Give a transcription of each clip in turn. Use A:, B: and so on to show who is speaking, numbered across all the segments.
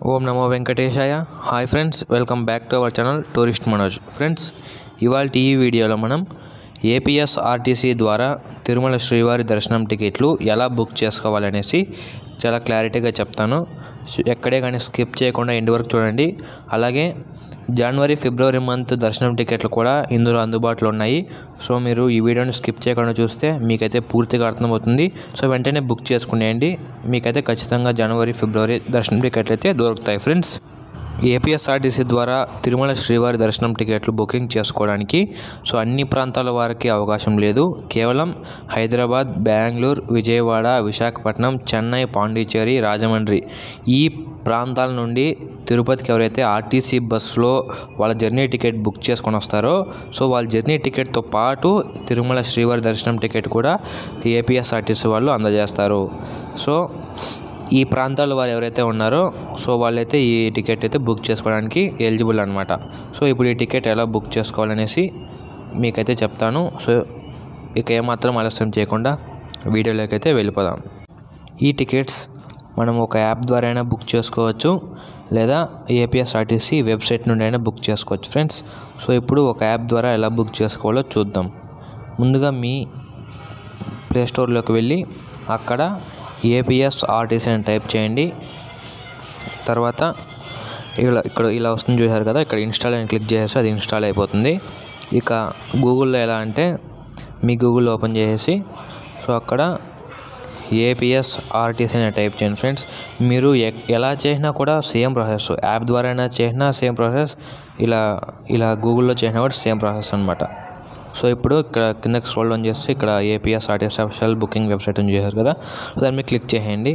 A: ఓం నమో వెంకటేశాయ hi friends welcome back to our channel tourist Manoj friends ఇవాళ ఈ వీడియోలో మనం ఏపీఎస్ ఆర్టీసీ ద్వారా తిరుమల శ్రీవారి దర్శనం టికెట్లు ఎలా బుక్ చేసుకోవాలనేసి చాలా క్లారిటీగా చెప్తాను ఎక్కడే కానీ స్కిప్ చేయకుండా ఎండ్ వరకు చూడండి అలాగే జనవరి ఫిబ్రవరి మంత్ దర్శనం టికెట్లు కూడా ఇందులో అందుబాటులో ఉన్నాయి సో మీరు ఈ వీడియోని స్కిప్ చేయకుండా చూస్తే మీకైతే పూర్తిగా అర్థమవుతుంది సో వెంటనే బుక్ చేసుకునేయండి మీకైతే ఖచ్చితంగా జనవరి ఫిబ్రవరి దర్శనం టికెట్లు అయితే దొరుకుతాయి ఫ్రెండ్స్ ఏపీఎస్ఆర్టీసీ ద్వారా తిరుమల శ్రీవారి దర్శనం టికెట్లు బుకింగ్ చేసుకోవడానికి సో అన్ని ప్రాంతాల వారికి అవకాశం లేదు కేవలం హైదరాబాద్ బెంగళూరు విజయవాడ విశాఖపట్నం చెన్నై పాండిచ్చేరి రాజమండ్రి ఈ ప్రాంతాల నుండి తిరుపతికి ఎవరైతే ఆర్టీసీ బస్సులో వాళ్ళ జర్నీ టికెట్ బుక్ చేసుకొని వస్తారో సో వాళ్ళ జర్నీ టికెట్తో పాటు తిరుమల శ్రీవారి దర్శనం టికెట్ కూడా ఏపీఎస్ఆర్టీసీ వాళ్ళు అందజేస్తారు సో ఈ ప్రాంతాల వారు ఎవరైతే ఉన్నారో సో వాళ్ళైతే ఈ టికెట్ అయితే బుక్ చేసుకోవడానికి ఎలిజిబుల్ అనమాట సో ఇప్పుడు ఈ టికెట్ ఎలా బుక్ చేసుకోవాలనేసి మీకైతే చెప్తాను సో ఇక ఏమాత్రం ఆలస్యం చేయకుండా వీడియోలోకి అయితే వెళ్ళిపోదాం ఈ టికెట్స్ మనం ఒక యాప్ ద్వారా అయినా బుక్ చేసుకోవచ్చు లేదా ఏపీఎస్ఆర్టీసీ వెబ్సైట్ నుండి అయినా బుక్ చేసుకోవచ్చు ఫ్రెండ్స్ సో ఇప్పుడు ఒక యాప్ ద్వారా ఎలా బుక్ చేసుకోవాలో చూద్దాం ముందుగా మీ ప్లే స్టోర్లోకి వెళ్ళి అక్కడ ఏపీఎస్ ఆర్టీసీ అని టైప్ చేయండి తర్వాత ఇలా ఇక్కడ ఇలా వస్తుంది చూశారు కదా ఇక్కడ ఇన్స్టాల్ అని క్లిక్ చేసేసి అది ఇన్స్టాల్ అయిపోతుంది ఇక గూగుల్లో ఎలా అంటే మీ గూగుల్ ఓపెన్ చేసేసి సో అక్కడ ఏపీఎస్ ఆర్టీసీ అని టైప్ చేయండి ఫ్రెండ్స్ మీరు ఎ- ఎలా చేసినా కూడా సేమ్ ప్రాసెస్ యాప్ ద్వారా అయినా చేసినా సేమ్ ప్రాసెస్ ఇలా ఇలా గూగుల్లో చేసినా కూడా సేమ్ ప్రాసెస్ అనమాట సో ఇప్పుడు ఇక్కడ కిందకి స్క్రోల్ డౌన్ చేస్తే ఇక్కడ A P S R T S official booking website అని చేశారు కదా సో దాని మీద క్లిక్ చేయండి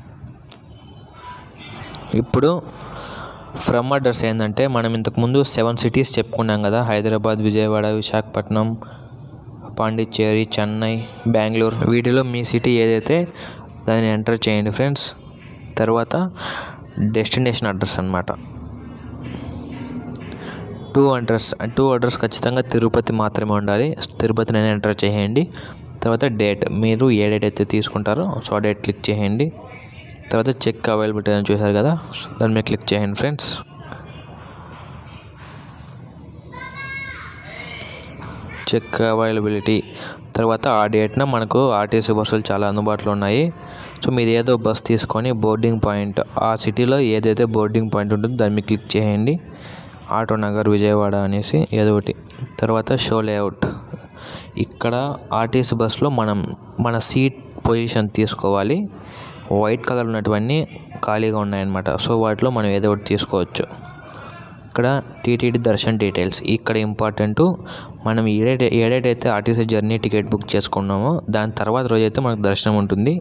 A: ఇప్పుడు ఫ్రమ్ అడ్రస్ ఏంటంటే మనం ఇంతకుముందు సెవెన్ సిటీస్ చెప్పుకున్నాం కదా హైదరాబాద్ విజయవాడ విశాఖపట్నం పాండిచ్చేరి చెన్నై బెంగళూరు వీటిలో మీ సిటీ ఏదైతే దాన్ని ఎంటర్ చేయండి ఫ్రెండ్స్ తర్వాత డెస్టినేషన్ అడ్రస్ అన్నమాట టూ అడ్రస్ టూ అడ్రస్ ఖచ్చితంగా తిరుపతి మాత్రమే ఉండాలి తిరుపతిని ఎంటర్ చేయండి తర్వాత డేట్ మీరు ఏ డేట్ అయితే తీసుకుంటారో సో ఆ డేట్ క్లిక్ చేయండి తర్వాత చెక్ అవైలబిలిటీ అని చూశారు కదా సో దాని మీద క్లిక్ చేయండి ఫ్రెండ్స్ చెక్ అవైలబిలిటీ తర్వాత ఆ డేట్న మనకు ఆర్టీసీ బస్సులు చాలా అందుబాటులో ఉన్నాయి సో మీరు ఏదో బస్ తీసుకొని బోర్డింగ్ పాయింట్ ఆ సిటీలో ఏదైతే బోర్డింగ్ పాయింట్ ఉంటుందో దాన్ని మీద క్లిక్ చేయండి ఆటో నగర్ విజయవాడ అనేసి ఏదో ఒకటి తర్వాత షో లేఅవుట్ ఇక్కడ ఆర్టీసీ బస్సులో మనం మన సీట్ పొజిషన్ తీసుకోవాలి వైట్ కలర్ ఉన్నటువన్నీ ఖాళీగా ఉన్నాయన్నమాట సో వాటిలో మనం ఏదో ఒకటి తీసుకోవచ్చు ఇక్కడ టీటీడీ దర్శన్ డీటెయిల్స్ ఇక్కడ ఇంపార్టెంట్ మనం ఏడైతే ఏడైతే ఆర్టీసీ జర్నీ టికెట్ బుక్ చేసుకున్నామో దాని తర్వాత రోజైతే మనకు దర్శనం ఉంటుంది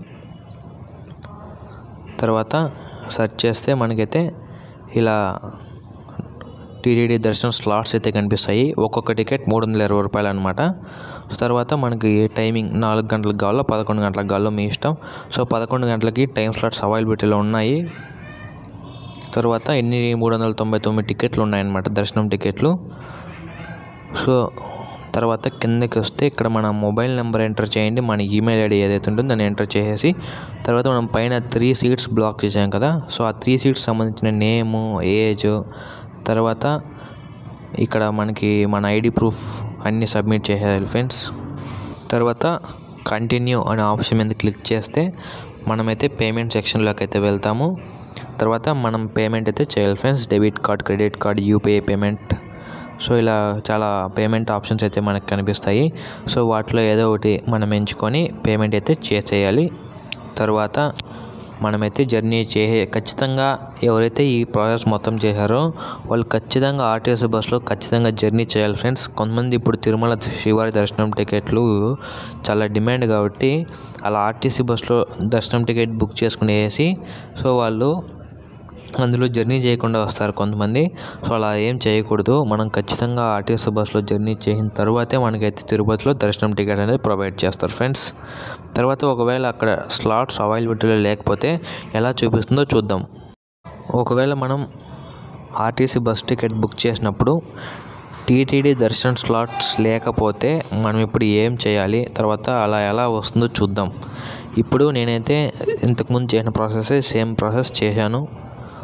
A: తర్వాత సెర్చ్ చేస్తే మనకైతే ఇలా టీటీడీ దర్శనం స్లాట్స్ అయితే కనిపిస్తాయి ఒక్కొక్క టికెట్ మూడు వందల ఇరవై రూపాయలు అనమాట తర్వాత మనకి టైమింగ్ నాలుగు గంటలకు కావాలో పదకొండు గంటలకు కావాలో మీ ఇష్టం సో పదకొండు గంటలకి టైం స్లాట్స్ అవైలబిలిటీలో ఉన్నాయి తర్వాత ఎన్ని మూడు వందల తొంభై తొమ్మిది టికెట్లు ఉన్నాయన్నమాట దర్శనం టికెట్లు సో తర్వాత కిందకి వస్తే ఇక్కడ మన మొబైల్ నెంబర్ ఎంటర్ చేయండి మన ఈమెయిల్ ఐడి ఏదైతే ఉంటుందో దాన్ని ఎంటర్ చేసేసి తర్వాత మనం పైన త్రీ సీట్స్ బ్లాక్ చేసాం కదా సో ఆ త్రీ సీట్స్ సంబంధించిన నేము ఏజ్ తర్వాత ఇక్కడ మనకి మన ఐడి ప్రూఫ్ అన్నీ సబ్మిట్ చేసేయాలి ఫ్రెండ్స్ తర్వాత కంటిన్యూ అనే ఆప్షన్ మీద క్లిక్ చేస్తే మనమైతే పేమెంట్ సెక్షన్లోకి అయితే వెళ్తాము తర్వాత మనం పేమెంట్ అయితే చేయాలి friends debit card credit card UPI payment so ఇలా చాలా పేమెంట్ ఆప్షన్స్ అయితే మనకు కనిపిస్తాయి సో వాటిలో ఏదో ఒకటి మనం ఎంచుకొని పేమెంట్ అయితే చేసేయాలి తర్వాత మనమైతే జర్నీ చే ఖచ్చితంగా ఎవరైతే ఈ ప్రాసెస్ మొత్తం చేశారో వాళ్ళు ఖచ్చితంగా ఆర్టీసీ బస్సులో ఖచ్చితంగా జర్నీ చేయాలి ఫ్రెండ్స్ కొంతమంది ఇప్పుడు తిరుమల శ్రీవారి దర్శనం టికెట్లు చాలా డిమాండ్ కాబట్టి అలా ఆర్టీసీ బస్సులో దర్శనం టికెట్ బుక్ చేసుకునేసి సో వాళ్ళు అందులో జర్నీ చేయకుండా వస్తారు కొంతమంది సో అలా ఏం చేయకూడదు మనం ఖచ్చితంగా ఆర్టీసీ బస్సులో జర్నీ చేసిన తర్వాతే మనకైతే తిరుపతిలో దర్శనం టికెట్ అనేది ప్రొవైడ్ చేస్తారు ఫ్రెండ్స్ తర్వాత ఒకవేళ అక్కడ స్లాట్స్ అవైలబిలిటీలో లేకపోతే ఎలా చూపిస్తుందో చూద్దాం ఒకవేళ మనం ఆర్టీసీ బస్ టికెట్ బుక్ చేసినప్పుడు టీటీడీ దర్శనం స్లాట్స్ లేకపోతే మనం ఇప్పుడు ఏం చేయాలి తర్వాత అలా ఎలా వస్తుందో చూద్దాం ఇప్పుడు నేనైతే ఇంతకుముందు చేసిన ప్రాసెస్ సేమ్ ప్రాసెస్ చేశాను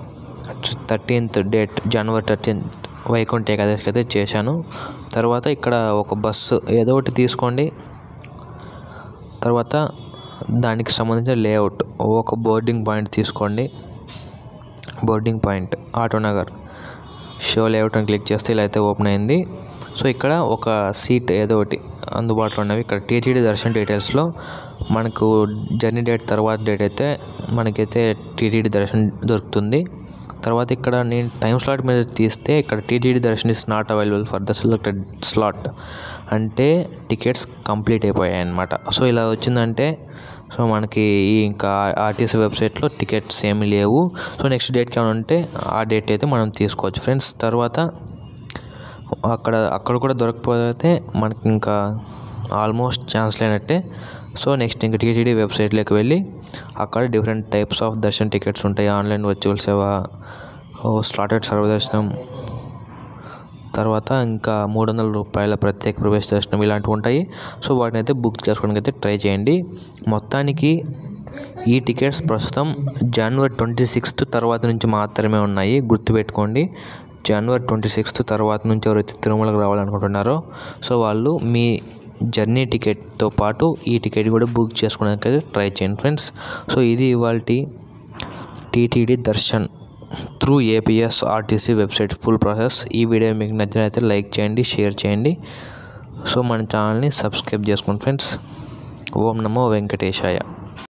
A: థర్టీన్త్ డేట్ జనవరి థర్టీన్త్ వైకుంఠ ఏకాదశికి అయితే చేశాను తర్వాత ఇక్కడ ఒక బస్సు ఏదో ఒకటి తీసుకోండి తర్వాత దానికి సంబంధించిన లేఅవుట్ ఒక బోర్డింగ్ పాయింట్ తీసుకోండి boarding point Autonagar show layout అని క్లిక్ చేస్తే ఇలా అయితే ఓపెన్ అయింది సో ఇక్కడ ఒక సీట్ ఏదో ఒకటి అందుబాటులో ఉన్నవి ఇక్కడ టీటీడీ దర్శన్ డీటెయిల్స్లో మనకు జర్నీ డేట్ తర్వాత డేట్ అయితే మనకైతే టీటీడీ దర్శన్ దొరుకుతుంది తర్వాత ఇక్కడ నేను టైం స్లాట్ మీద తీస్తే ఇక్కడ T T D darshan is not available for the selected slot అంటే టికెట్స్ కంప్లీట్ అయిపోయాయి అన్నమాట సో ఇలా వచ్చిందంటే సో మనకి ఈ ఇంకా ఆర్టీసీ వెబ్సైట్లో టికెట్స్ ఏమి లేవు సో నెక్స్ట్ డేట్కి ఏమైనా ఉంటే ఆ డేట్ అయితే మనం తీసుకోవచ్చు ఫ్రెండ్స్ తర్వాత అక్కడ అక్కడ కూడా దొరకకపోతే మనకి ఇంకా ఆల్మోస్ట్ ఛాన్స్ లేనట్టే సో నెక్స్ట్ ఇంకా టీటీడీ వెబ్సైట్లోకి వెళ్ళి అక్కడ different types of darshan tickets ఉంటాయి online virtual seva slotted Sarvadarshanam తర్వాత ఇంకా మూడు వందల రూపాయల ప్రత్యేక ప్రవేశ దర్శనం ఇలాంటివి ఉంటాయి సో వాటిని అయితే బుక్ చేసుకోవడానికి అయితే ట్రై చేయండి మొత్తానికి ఈ టికెట్స్ ప్రస్తుతం జనవరి ట్వంటీ సిక్స్త్ తర్వాత నుంచి మాత్రమే ఉన్నాయి గుర్తుపెట్టుకోండి జనవరి ట్వంటీ సిక్స్త్ తర్వాత నుంచి ఎవరైతే తిరుమలకు రావాలనుకుంటున్నారో సో వాళ్ళు మీ జర్నీ టికెట్తో పాటు ఈ టికెట్ కూడా బుక్ చేసుకోవడానికి అయితే ట్రై చేయండి ఫ్రెండ్స్ సో ఇది ఇవాళ T T D darshan through A P S R T C website full process ఈ వీడియో మీకు నచ్చినట్లయితే లైక్ చేయండి షేర్ చేయండి సో మన ఛానల్ని సబ్స్క్రైబ్ చేసుకోండి ఫ్రెండ్స్ ఓం నమో వెంకటేశాయ